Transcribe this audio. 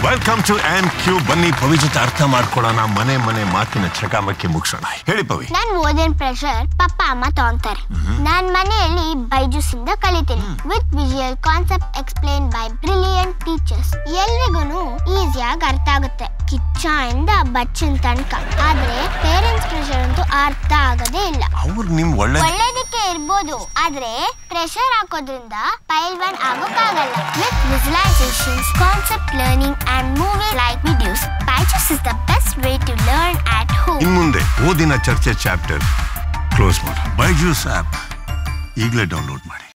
welcome to on Q ಬನ್ನಿ ಪವಿ ಜೊತೆ ಅರ್ಥ ಮಾಡ್ಕೊಳ್ಳೋಣ ಮನೆ ಮನೆ ಮಾತಿನ ಚಕಾಮಕಿ ಮುಗಿಸೋಣ ಹೇಳಿ ಪವಿ ನಾನ್ ಓದಿನ ಪ್ರೆಷರ್ ಪಪ್ಪ ಅಮ್ಮ ತಗೊಂತಾರೆ ನಾನ್ ಮನೆಯಲ್ಲಿ ಬೈಜೂಸ್ ಇಂದ ಕಲಿತೀನಿ with visual concept explain by brilliant teachers ಎಲ್ರಿಗೂ ಈಸಿಯಾಗಿ ಅರ್ಥ ಆಗುತ್ತೆ ಕಿಚ್ಚ ಇಂದ ಬಚ್ಚನ್ ತನಕ ಆದ್ರೆ ಪೇರೆಂಟ್ಸ್ ಪ್ರೆಷರ್ ಅಂತೂ ಅರ್ಥ ಆಗೋದೇ ಇಲ್ಲ ಅವ್ರು ನಿಮ್ ಒಳ್ಳೆ ಒಳ್ಳೇದಕ್ಕೆ ಇರ್ಬೋದು ಆದ್ರೆ ಪ್ರೆಷರ್ ಹಾಕೋದ್ರಿಂದ ಪೈಲ್ವಾನ್ ಆಗೋಕ್ಕಾಗಲ್ಲ with visualisations concept learning and movie like videos Byju's is the best way to learn at home in ಮುಂದೆ ಓದಿನ ಚರ್ಚೆ ಚಾಪ್ಟರ್ ಕ್ಲೋಸ್ ಮಾಡಿ ಬೈಜೂಸ್ ಆಪ್ ಈಗಲೇ ಡೌನ್ಲೋಡ್ ಮಾಡಿ